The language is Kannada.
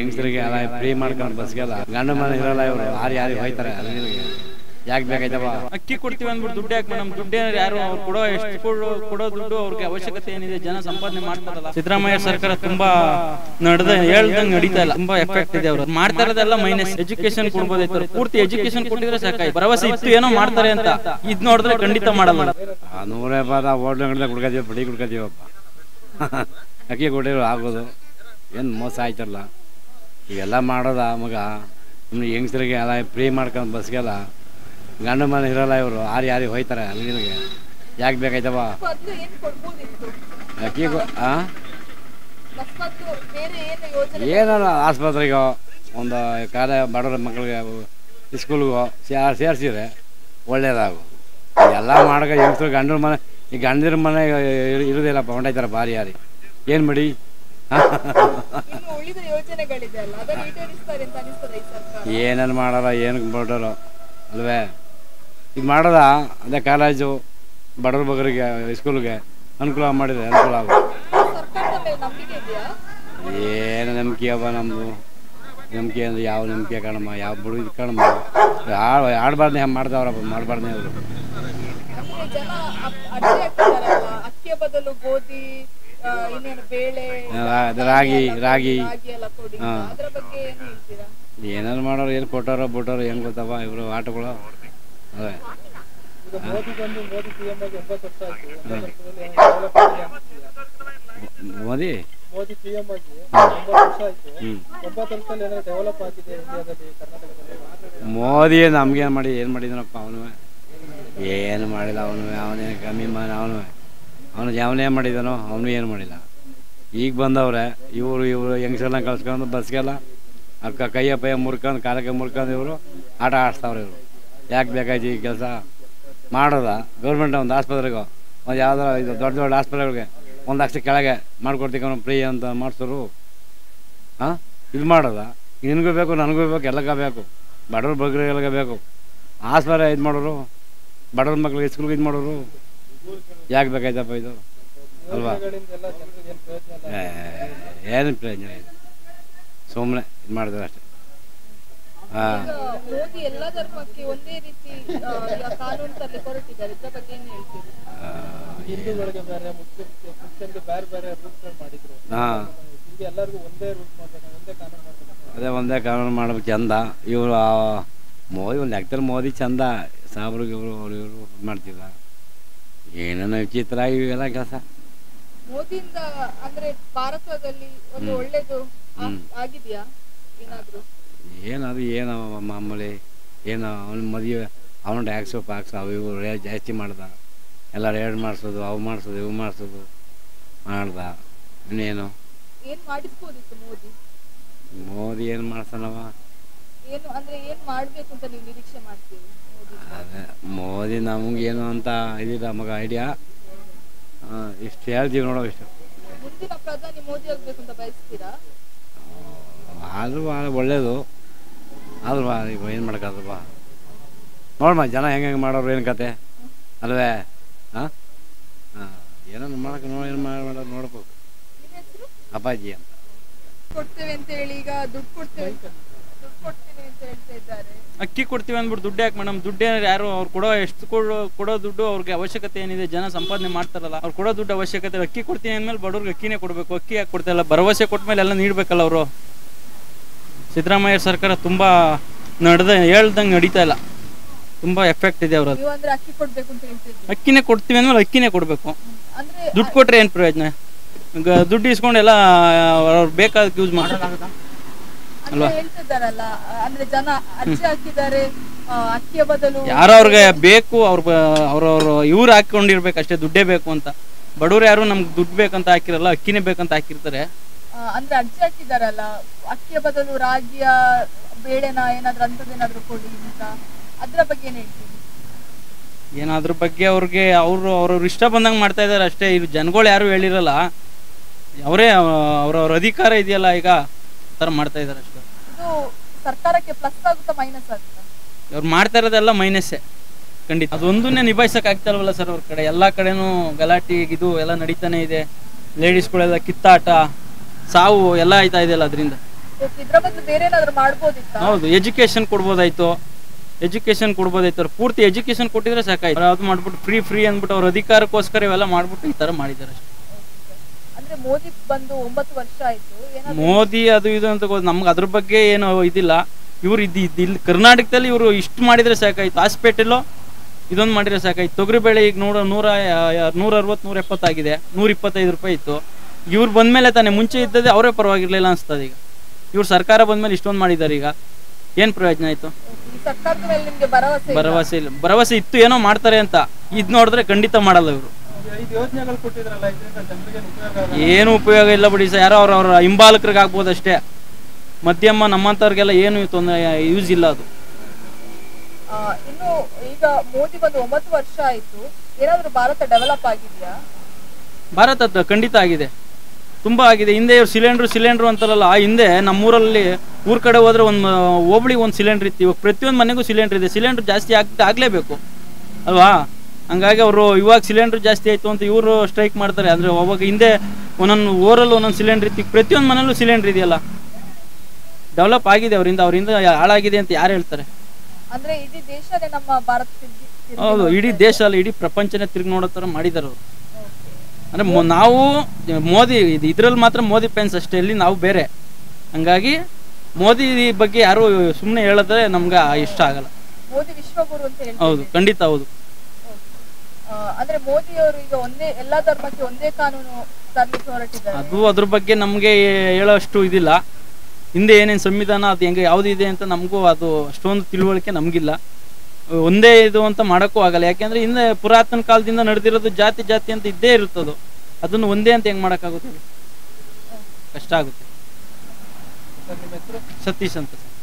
ಹೆಂಗಸರಿಗೆ ಎಲ್ಲ ಫ್ರೀ ಮಾಡ್ಕೊಂಡು ಬಸ್ಗೆಲ್ಲ ಗಂಡು ಮನೆ ಇರಲ್ಲ ಇವರು ಯಾರು ಯಾರಿಗೆ ಹೋಯ್ತಾರೆ ಅಲ್ಲಿಗೆ ಯಾಕೆ ಬೇಕಾಯ್ತವ ಅಕ್ಕಿ ಕೊಡ್ತೀವಿ ಅಂದ್ಬಿಟ್ಟು ದುಡ್ಡು ಯಾಕೆ ಮೇಡಮ್ ದುಡ್ಡು ಯಾರು ಅವ್ರು ಕೊಡೋ ಎಷ್ಟು ಕೊಡೋ ಕೊಡೋ ದುಡ್ಡು ಅವ್ರಿಗೆ ಅವಶ್ಯಕತೆ ಏನಿದೆ ಜನ ಸಂಪಾದನೆ ಮಾಡ್ತಾರಲ್ಲ ಸಿದ್ದರಾಮಯ್ಯ ಸರ್ಕಾರ ತುಂಬಾ ನಡೆದ ಹೇಳ್ದಂಗೆ ನಡೀತಾ ಇಲ್ಲ ತುಂಬಾ ಎಫೆಕ್ಟ್ ಇದೆ ಅವ್ರು ಮಾಡ್ತಾ ಇರೋದೆಲ್ಲ ಮೈನಸ್ ಎಜುಕೇಶನ್ ಕೊಡ್ಬೋದಾಯ್ತು ಪೂರ್ತಿ ಎಜುಕೇಶನ್ ಕೊಟ್ಟಿದ್ರೆ ಸಾಕಾಯ್ತು ಭರವಸೆ ಇತ್ತು ಏನೋ ಮಾಡ್ತಾರೆ ಅಂತ ಇದ್ ನೋಡಿದ್ರೆ ಖಂಡಿತ ಮಾಡಲ್ಲ ಆ ನೂರೇ ಪಾದ ಹೋಟ್ಲ್ ಅಂಗಡಿದಾಗ ಕುಡ್ಕೊತೀವಿ ಪಡಿ ಕುಡ್ಕೊತೀವಪ್ಪ ಅಕ್ಕಿ ಕೊಟ್ಟಿರೋ ಆಗೋದು ಏನು ಮೋಸ ಆಯ್ತಲ್ಲ ಇವೆಲ್ಲ ಮಾಡೋದ ಮಗ ಸುಮ್ಮನೆ ಹೆಂಗಸರಿಗೆ ಎಲ್ಲ ಫ್ರೀ ಮಾಡ್ಕೊಂಡು ಬಸ್ಗೆಲ್ಲ ಗಂಡು ಮನೆ ಇರಲ್ಲ ಇವರು ಯಾರು ಯಾರಿಗೆ ಹೋಯ್ತಾರೆ ಅಲ್ಲಿಗೆ ಯಾಕೆ ಬೇಕಾಯ್ತವ ಬದಲು ಏನ್ ಕೊಡ್ಬೋದಿತ್ತು ಅಕ್ಕಿ ಕೊ- ಆ ಬಸ್ ಬದಲು ಬೇರೆ ಏನು ಯೋಜನೆ ಏನಾರ ಆಸ್ಪತ್ರೆಗೋ ಒಂದು ಕಾಲ ಬಡವ್ರ ಮಕ್ಕಳಿಗೆ ಸ್ಕೂಲ್ಗೋ ಸೇರ್ ಸೇರಿಸಿದ್ರೆ ಒಳ್ಳೇದಾಗು ಎಲ್ಲ ಮಾಡಕ ಹೆಂಗಸ್ರು ಗಂಡನ ಮನೆ ಈ ಗಂಡನ ಮನೆ ಇರ್- ಇರುದಿಲ್ಲಪ್ಪ ಹೊಂಟಾಯ್ತಾರ ಭಾರಿ ಯಾರಿ ಏನು ಮಾಡಿ ಇನ್ನು ಉಳಿದ ಯೋಜನೆಗಳಿದೆ ಅಲ್ಲ ಅದನ್ನು ಈಡೇರಿಸ್ತಾರೆ ಅಂತ ಅನಿಸ್ತದೆ ಈ ಸರ್ಕಾರ ಏನೇನು ಮಾಡಾರ ಏನಕ್ಕೆ ಬಿಡೋರು ಅಲ್ವೇ ಇದು ಮಾಡೋದ ಅದೇ ಕಾಲೇಜು ಬಡವ್ರ ಬಗ್ಗರಿಗೆ ಸ್ಕೂಲ್ಗೆ ಅನುಕೂಲ ಮಾಡಿದ್ರೆ ಅನುಕೂಲ ಆಗುತ್ತೆ ಸರ್ಕಾರದ ಮೇಲೆ ನಂಬಿಕೆ ಇದೆಯಾ ಏನು ನಂಬಿಕೆ ಅವ ನಮ್ಮದು ನಂಬಿಕೆ ಅಂದ್ರೆ ಯಾವ ನಂಬಿಕೆ ಕಣಮ್ಮ ಯಾವ ಬಿಡು ಇದು ಕಣಮ್ಮ ಆಡಬಾರ್ದು ಹೆಂಗೆ ಮಾಡ್ದವ್ರಪ್ಪ ಮಾಡಬಾರ್ದೇ ಅವರು ಅಂದ್ರೆ ಜನ ಅಪ್- ಅಡ್ಡಿ ಆಗ್ತಿದಾರಲ್ಲ ಅಕ್ಕಿಯ ಬದಲು ಗೋಧಿ ಆ, ಇನ್ನೇನು ಬೇಳೆ ಅದು ರಾಗಿ ರಾಗಿ ರಾಗಿ ಎಲ್ಲ ಕೊಡಿ ಅಂತ. ಹಾ. ಅದ್ರ ಬಗ್ಗೆ ಏನ್ ಹೇಳ್ತೀರಾ ಏನಾರು ಮಾಡೋರು ಏನು ಕೊಟ್ಟಾರೋ ಬಿಟ್ಟೋರು ಹೆಂಗೆ ಗೊತ್ತವ ಇವರು ಆಟಗಳು ಅದೇ ಮೋದಿ ಮೋದಿ ಪಿ ಎಂ ಆಗಿ ಒಂಬತ್ತು ವರ್ಷ ಆಯ್ತು ಹ್ಞೂ ಒಂಬತ್ತು ವರ್ಷದಲ್ಲಿ ಏನಾದ್ರು ಡೆವಲಪ್ ಆಗಿದೆ ಇಂಡಿಯಾದಲ್ಲಿ ಕರ್ನಾಟಕದಲ್ಲಿ ಮೋದಿ ನಮ್ಗೇನು ಮಾಡಿ ಏನು ಮಾಡಿದನಪ್ಪ ಅವನು ಏನು ಮಾಡಿಲ್ಲ ಅವನು ಅವನೇ ಕಮ್ಮಿ ಮಾನ ಅವನು ಅವನು ಯಾವನೇ ಮಾಡಿದಾನೋ ಅವನು ಏನು ಮಾಡಿಲ್ಲ ಈಗ ಬಂದವ್ರೆ ಇವರು ಇವರು ಹೆಂಗಸೆಲ್ಲ ಕಳ್ಸ್ಕೊಂಡು ಬಸ್ಗೆಲ್ಲ ಅಕ್ಕ ಕೈಯ ಪೈಯ ಮುರ್ಕೊಂಡು ಕಾಲಕ್ಕೆ ಮುರ್ಕೊಂಡು ಇವರು ಆಟ ಆಡಿಸ್ತಾವ್ರೆ ಇವರು ಯಾಕೆ ಬೇಕಾಯ್ತು ಈ ಕೆಲಸ ಮಾಡೋದ ಗೌರ್ಮೆಂಟ್ ಒಂದು ಆಸ್ಪತ್ರೆಗೋ ಒಂದು ಯಾವ್ದಾರ ಇದು ದೊಡ್ಡ ದೊಡ್ಡ ಆಸ್ಪತ್ರೆಗಳಿಗೆ ಒಂದು ಲಕ್ಷ ಕೆಳಗೆ ಮಾಡ್ಕೊಡ್ತೀವಿ ಫ್ರೀ ಅಂತ ಮಾಡಿಸೋರು ಹಾಂ ಇದು ಮಾಡೋದ ನಿನಗೂ ಬೇಕು ನನಗೂ ಬೇಕು ಎಲ್ಲಕ್ಕ ಬೇಕು ಬಡವ್ರ ಬಗ್ಗರಿಗೆಲ್ಲ ಬೇಕು ಆಸ್ಪತ್ರೆ ಇದು ಮಾಡೋರು ಬಡವ್ರ ಮಕ್ಳಿಗೆ ಸ್ಕೂಲ್ಗೆ ಇದು ಮಾಡೋರು ಯಾಕೆ ಬೇಕಾಯ್ತಪ್ಪ ಇದು ಅಲ್ವಾ ಯೋಜನೆಗಳಿಂದ ಎಲ್ಲ ಜನರಿಗೆ ಏನು ಪ್ರಯೋಜನ ಇಲ್ಲ ಏ, ಏನು ಪ್ರಯೋಜನ ಇಲ್ಲ ಸುಮ್ಮನೆ ಇದು ಮಾಡಿದ್ರೆ ಅಷ್ಟೇ ಹಾಂ ಈಗ ಮೋದಿ ಎಲ್ಲಾ ಧರ್ಮಕ್ಕೆ ಒಂದೇ ರೀತಿ ಆ, ಈಗ ಕಾನೂನು ತರಲಿಕ್ಕೆ ಹೊರಟಿದ್ದಾರೆ ಇದ್ರ ಬಗ್ಗೆ ಏನ್ ಹೇಳ್ತೀರಿ ಹಿಂದೂಗಳಿಗೆ ಬೇರೆ ಮುಸ್ಲಿಂ ಕ್ರಿಶ್ಚಿಯನ್ಗೆ ಬೇರೆ ಬೇರೆ ರೂಲ್ಸ್ಗಳು ಮಾಡಿದ್ರು ಹಾಂ ಈಗ ಎಲ್ಲರಿಗೂ ಒಂದೇ ರೂಲ್ಸ್ ಮಾಡ್ಬೇಕು ಒಂದೇ ಕಾನೂನು ಮಾಡ್ಬೇಕು ಅದೇ ಒಂದೇ ಕಾನೂನು ಮಾಡ್ಬೇಕು ಚಂದ ಇವರು ಮೋದಿ ಒಂದು ಲೆಕ್ಕದಲ್ಲಿ ಮೋದಿ ಚಂದ ಸಾಬ್ರಿಗೆ ಇವರು ಅವ್ರು ಇವರು ಮಾಡ್ತಿದ್ದ ಏನೇನೋ ವಿಚಿತ್ರ ಇವೆಲ್ಲ ಕೆಲಸ ಮೋದಿಯಿಂದ ಅಂದ್ರೆ ಭಾರತದಲ್ಲಿ ಒಂದು ಒಳ್ಳೇದು ಆಗ್- ಆಗಿದ್ಯಾ ಏನಾದ್ರು ಏನದು ಏನು ಅವ ಮಾಮೂಲಿ ಏನು ಅವನ ಮದುವೆ ಅವನ ಟ್ಯಾಕ್ಸು ಪಾಕ್ಸು ಅವು ಇವು ರೇಟ್ ಜಾಸ್ತಿ ಮಾಡ್ದ ಎಲ್ಲ ರೇಟ್ ಮಾಡಿಸೋದು ಅವು ಮಾಡಿಸೋದು ಇವು ಮಾಡಿಸೋದು ಮಾಡ್ದ ಇನ್ನೇನು ಏನ್ ಮಾಡಿಸ್ಬೋದಿತ್ತು ಮೋದಿ ಮೋದಿ ಏನು ಮಾಡ್ತಾನವ ಏನು ಅಂದ್ರೆ ಏನ್ ಮಾಡ್ಬೇಕು ಅಂತ ನೀವು ನಿರೀಕ್ಷೆ ಮಾಡ್ತೀರಿ ಮೋದಿ ಅದೇ ಮೋದಿ ನಮಗೇನು ಅಂತ ಇದಿಲ್ಲ ಮಗ ಐಡಿಯಾ ಇಷ್ಟು ಹೇಳ್ತೀವಿ ನೋಡೋ ಇಷ್ಟು ಮುಂದಿನ ಪ್ರಧಾನಿ ಮೋದಿ ಆಗ್ಬೇಕು ಅಂತ ಬಯಸ್ತೀರಾ ಆದರೂ ಭಾಳ ಒಳ್ಳೇದು ಆದ್ರೂ ಏನು ಮಾಡೋಕ್ಕಾದ್ರಪ್ಪ ನೋಡಮ್ಮ ಜನ ಹೆಂಗೆ ಹೆಂಗೆ ಮಾಡೋರು ಏನು ಕತೆ ಅಲ್ವೇ ಹಾಂ ಹಾಂ ಏನೋ ಮಾಡಕ್ಕೆ ನೋಡಿ ಏನು ಮಾಡಿ ಮಾಡೋದು ನೋಡ್ಬೇಕು ನಿಮ್ಮ ಹೆಸರು ಅಪ್ಪಾಜಿ ಅಂತ ಕೊಡ್ತೇವೆ ಅಂತ ಹೇಳಿ ಈಗ ದುಡ್ಡು ಕೊಡ್ತೇವೆ ದುಡ್ಡು ಕೊಡ್ತೇವೆ ಅಂತ ಹೇಳ್ತಾ ಇದ್ದಾರೆ ಅಕ್ಕಿ ಕೊಡ್ತೀವಿ ಅಂದ್ಬಿಟ್ಟು ದುಡ್ಡು ಯಾಕೆ ಮೇಡಮ್ ದುಡ್ಡು ಯಾರು ಅವ್ರು ಕೊಡೋ ಎಷ್ಟು ಕೊಡೋ ಕೊಡೋ ದುಡ್ಡು ಅವ್ರಿಗೆ ಅವಶ್ಯಕತೆ ಏನಿದೆ ಜನ ಸಂಪಾದನೆ ಮಾಡ್ತಾರಲ್ಲ ಅವ್ರು ಕೊಡೋ ದುಡ್ಡು ಅವಶ್ಯಕತೆ ಇಲ್ಲ. ಅಕ್ಕಿ ಕೊಡ್ತೀನಿ ಅಂದ್ಮೇಲೆ ಬಡವ್ರಿಗೆ ಅಕ್ಕಿನೇ ಕೊಡಬೇಕು ಅಕ್ಕಿ ಯಾಕೆ ಕೊಡ್ತಾ ಇಲ್ಲ ಭರವಸೆ ಕೊಟ್ಮೇಲೆ ಎಲ್ಲ ನೀಡಬೇಕಲ್ಲ ಅವರು ಸಿದ್ದರಾಮಯ್ಯ ಸರ್ಕಾರ ತುಂಬ ನಡೆದ ಹೇಳ್ದಂಗೆ ನಡೀತಾ ಇಲ್ಲ ತುಂಬ ಎಫೆಕ್ಟ್ ಇದೆ ಅವ್ರದ್ದು ನೀವು ಅಂದ್ರೆ ಅಕ್ಕಿ ಕೊಡ್ಬೇಕು ಅಂತ ಹೇಳ್ತಿದ್ರಿ ಅಕ್ಕಿನೇ ಕೊಡ್ತೀವಿ ಅಂದ್ಮೇಲೆ ಅಕ್ಕಿನೇ ಕೊಡಬೇಕು ಅಂದ್ರೆ ದುಡ್ಡು ಕೊಟ್ರೆ ಏನು ಪ್ರಯೋಜನ ಈಗ ದುಡ್ಡು ಇಸ್ಕೊಂಡು ಎಲ್ಲ ಅವ್ರು ಬೇಕಾದಕ್ಕೆ ಯೂಸ್ ಮಾಡೋದು ಅಂದ್ರೆ ಹೇಳ್ತಿದ್ದಾರಲ್ಲ ಅಂದ್ರೆ ಜನ ಅರ್ಜಿ ಹಾಕಿದ್ದಾರೆ ಆ, ಅಕ್ಕಿಯ ಬದಲು ಯಾರು ಅವ್ರಿಗೆ ಬೇಕು ಅವ್ರ ಅವ್ರವ್ರು ಇವ್ರು ಹಾಕೊಂಡಿರ್ಬೇಕು ಅಷ್ಟೇ ದುಡ್ಡೇ ಬೇಕು ಅಂತ ಬಡವ್ರು ಯಾರು ನಮ್ಗೆ ದುಡ್ಡು ಬೇಕಂತ ಹಾಕಿರಲ್ಲ ಅಕ್ಕಿನೇ ಬೇಕಂತ ಹಾಕಿರ್ತಾರೆ ಆ, ಅಂದ್ರೆ ಅರ್ಜಿ ಹಾಕಿದಾರಲ್ಲ ಅಕ್ಕಿಯ ಬದಲು ರಾಗಿಯ ಬೇಳೆನ ಏನಾದ್ರು ಅಂತದೇನಾದ್ರು ಕೊಡಿ ಅಂತ ಅದ್ರ ಬಗ್ಗೆ ಏನ್ ಹೇಳ್ತೀವಿ ಏನಾದ್ರ ಬಗ್ಗೆ ಅವ್ರಿಗೆ ಅವರು ಅವ್ರವ್ರ ಇಷ್ಟ ಬಂದಂಗೆ ಮಾಡ್ತಾ ಇದ್ದಾರೆ ಅಷ್ಟೇ ಇದು ಜನಗಳು ಯಾರು ಹೇಳಿರಲ್ಲ ಅವರೇ ಅವ್ರವ್ರ ಅಧಿಕಾರ ಇದೆಯಲ್ಲ ಈಗ ಆ ಥರ ಮಾಡ್ತಾ ಇದ್ದಾರೆ ಅಷ್ಟೇ ಇದು ಸರ್ಕಾರಕ್ಕೆ ಪ್ಲಸ್ ಆಗುತ್ತಾ ಮೈನಸ್ ಆಗುತ್ತಾ ಅವ್ರು ಮಾಡ್ತಾ ಇರೋದೆಲ್ಲ ಮೈನಸ್ಸೇ ಖಂಡಿತ ಅದೊಂದನ್ನೇ ನಿಭಾಯಿಸಕ್ ಆಗ್ತಾರಲ್ಲ ಸರ್ ಅವ್ರ ಕಡೆ ಎಲ್ಲ ಕಡೆನೂ ಗಲಾಟೆ ಇದು ಎಲ್ಲ ನಡೀತಾನೆ ಇದೆ ಲೇಡೀಸ್ಗಳೆಲ್ಲ ಕಿತ್ತಾಟ ಸಾವು ಎಲ್ಲ ಆಯ್ತಾ ಇದೆಯಲ್ಲ ಅದರಿಂದ ಓಕೆ ಇದ್ರ ಬದಲು ಬೇರೆ ಏನಾದ್ರು ಮಾಡ್ಬೋದಿತ್ತಾ ಹೌದು ಎಜುಕೇಶನ್ ಕೊಡ್ಬೋದಾಯ್ತು ಎಜುಕೇಶನ್ ಕೊಡ್ಬೋದಾಯ್ತು ಅವ್ರು ಪೂರ್ತಿ ಎಜುಕೇಶನ್ ಕೊಟ್ಟಿದ್ರೆ ಸಾಕಾಯ್ತು ಅದು ಮಾಡ್ಬಿಟ್ಟು ಫ್ರೀ ಫ್ರೀ ಅಂದ್ಬಿಟ್ಟು ಅವ್ರ ಅಧಿಕಾರಕ್ಕೋಸ್ಕರ ಇವೆಲ್ಲ ಮಾಡ್ಬಿಟ್ಟು ಈ ತರ ಮಾಡಿದ್ದಾರೆ ಅಷ್ಟೇ ಅಂದ್ರೆ ಮೋದಿ ಬಂದು ಒಂಬತ್ತು ವರ್ಷ ಆಯ್ತು ಏನಾದ್ರು ಮೋದಿ ಅದು ಇದು ಅಂತ ಗೊತ್ತು ನಮ್ಗೆ ಅದ್ರ ಬಗ್ಗೆ ಏನು ಇದಿಲ್ಲ ಇವ್ರು ಇದು ಇದು ಇಲ್ಲಿ ಕರ್ನಾಟಕದಲ್ಲಿ ಇವರು ಇಷ್ಟು ಮಾಡಿದ್ರೆ ಸಾಕಾಯ್ತು ಹಾಸ್ಪಿಟಲು ಇದೊಂದು ಮಾಡಿದ್ರೆ ಸಾಕಾಯ್ತು ತೊಗರಿಬೇಳೆ ಈಗ ನೂರ ನೂರ ಯಾ- ನೂರ ಅರವತ್ತು ನೂರ ಎಪ್ಪತ್ತಾಗಿದೆ ನೂರ ಇಪ್ಪತ್ತೈದು ರೂಪಾಯಿ ಇತ್ತು ಇವ್ರು ಬಂದ್ಮೇಲೆ ತಾನೇ ಮುಂಚೆ ಇದ್ದದೇ ಅವರೇ ಪರವಾಗಿರ್ಲಿಲ್ಲ ಅನ್ಸ್ತದೆ ಈಗ ಇವ್ರು ಸರ್ಕಾರ ಬಂದ್ಮೇಲೆ ಇಷ್ಟೊಂದು ಮಾಡಿದ್ದಾರೆ ಈಗ ಏನು ಪ್ರಯೋಜನ ಆಯಿತು Okay, ಈ ಸರ್ಕಾರದ ಮೇಲೆ ನಿಮ್ಗೆ ಭರವಸೆ ಇಲ್ಲ? ಭರವಸೆ ಇಲ್ಲ ಭರವಸೆ ಇತ್ತು ಏನೋ ಮಾಡ್ತಾರೆ ಅಂತ ಇದು ನೋಡಿದ್ರೆ ಖಂಡಿತ ಮಾಡಲ್ಲ ಇವರು ಈ ಐದು ಯೋಜನೆಗಳು ಕೊಟ್ಟಿದ್ರಲ್ಲ ಇದರಿಂದ ಜನರಿಗೆ ಉಪಯೋಗ ಆಗಲ್ಲ. ಏನು ಉಪಯೋಗ ಇಲ್ಲ ಬಿಡಿ ಸರ್ ಯಾರೋ ಅವ್ರ ಅವ್ರ ಹಿಂಬಾಲಕರಿಗೆ ಆಗ್ಬೋದು ಅಷ್ಟೇ ಮಧ್ಯಮ ನಮ್ಮಂಥವ್ರಿಗೆಲ್ಲ ಏನು ತೊಂದರೆ ಯೂಸ್ ಇಲ್ಲ ಅದು ಆ, ಇನ್ನು ಈಗ ಮೋದಿ ಬಂದು ಒಂಬತ್ತು ವರ್ಷ ಆಯ್ತು ಏನಾದ್ರು ಭಾರತ ಡೆವಲಪ್ ಆಗಿದ್ಯಾ ಭಾರತ ತ- ಖಂಡಿತ ಆಗಿದೆ ತುಂಬ ಆಗಿದೆ ಹಿಂದೆ ಇವ್ರು ಸಿಲಿಂಡ್ರು ಸಿಲಿಂಡ್ರು ಅಂತಾರಲ್ಲ ಆ ಹಿಂದೆ ನಮ್ಮೂರಲ್ಲಿ ಊರ್ ಕಡೆ ಹೋದ್ರೆ ಒಂದು ಹೋಬಳಿ ಒಂದು ಸಿಲಿಂಡ್ರ್ ಇತ್ತು ಇವಾಗ ಪ್ರತಿಯೊಂದು ಮನೆಗೂ ಸಿಲಿಂಡ್ರ್ ಇದೆ ಸಿಲಿಂಡ್ರ್ ಜಾಸ್ತಿ ಆಗ್ ಆಗಲೇಬೇಕು ಅಲ್ವಾ ಹಂಗಾಗಿ ಅವರು ಇವಾಗ ಸಿಲಿಂಡ್ರ್ ಜಾಸ್ತಿ ಆಯಿತು ಅಂತ ಇವರು ಸ್ಟ್ರೈಕ್ ಮಾಡ್ತಾರೆ ಅಂದರೆ ಅವಾಗ ಹಿಂದೆ ಒಂದೊಂದು ಊರಲ್ಲಿ ಒಂದೊಂದು ಸಿಲಿಂಡ್ರ್ ಇತ್ತು ಈಗ ಪ್ರತಿಯೊಂದು ಮನೇಲೂ ಸಿಲಿಂಡ್ರ್ ಇದೆಯಲ್ಲ ಡೆವಲಪ್ ಆಗಿದೆ ಅವರಿಂದ ಅವರಿಂದ ಹಾಳಾಗಿದೆ ಅಂತ ಯಾರು ಹೇಳ್ತಾರೆ ಅಂದ್ರೆ ಇಡೀ ದೇಶನೇ ನಮ್ಮ ಭಾರತ ತಿರ್ಗಿ- ತಿರ್ಗಿ ಹೌದು ನೋಡ್ತಾ ಇಡೀ ಇದೆ. ದೇಶ ಅಲ್ಲ ಇಡೀ ಪ್ರಪಂಚನೇ ತಿರುಗಿ ನೋಡೋ ಥರ ಮಾಡಿದ್ದಾರೆ ಅವರು Okay. ಅಂದ್ರೆ ಮೊ- ನಾವು ಮೋದಿ ಇದು ಇದ್ರಲ್ಲಿ ಮಾತ್ರ ಮೋದಿ ಫ್ಯಾನ್ಸ್ ಅಷ್ಟೇ ಇಲ್ಲಿ ನಾವು ಬೇರೆ ಹಂಗಾಗಿ ಮೋದಿ ಬಗ್ಗೆ ಯಾರು ಸುಮ್ಮನೆ ಹೇಳಿದ್ರೆ ನಮ್ಗೆ ಇಷ್ಟ ಆಗಲ್ಲ ಮೋದಿ ವಿಶ್ವಗುರು ಅಂತ ಹೇಳ್ತಾರೆ ಹೌದು ಖಂಡಿತ ಹೌದು ಅಂದ್ರೆ ಮೋದಿ ಅವರು ಈಗ ಒಂದೇ ಎಲ್ಲಾ ಧರ್ಮಕ್ಕೆ ಒಂದೇ ಕಾನೂನು ತರ್ಲಿಕ್ಕೆ ಹೊರಟಿದ್ದಾರೆ ಅದು ಅದ್ರ ಬಗ್ಗೆ ನಮಗೆ ಹೇಳೋಷ್ಟು ಇದಿಲ್ಲ ಹಿಂದೆ ಏನೇನು ಸಂವಿಧಾನ ಅದು ಹೆಂಗೆ ಯಾವುದಿದೆ ಅಂತ ನಮಗೂ ಅದು ಅಷ್ಟೊಂದು ತಿಳುವಳಿಕೆ ನಮಗಿಲ್ಲ ಒಂದೇ ಇದು ಅಂತ ಮಾಡೋಕ್ಕೂ ಆಗಲ್ಲ ಯಾಕೆಂದ್ರೆ ಹಿಂದೆ ಪುರಾತನ ಕಾಲದಿಂದ ನಡೆದಿರೋದು ಜಾತಿ ಜಾತಿ ಅಂತ ಇದ್ದೇ ಇರುತ್ತದು ಅದನ್ನು ಒಂದೇ ಅಂತ ಹೆಂಗೆ ಮಾಡೋಕ್ಕಾಗುತ್ತೆ ಹೇಳಿ? ಕಷ್ಟ ಆಗುತ್ತೆ ಸರ್ ನಿಮ್ಮ ಹೆಸರು ಸತೀಶ್ ಅಂತ ಸರ್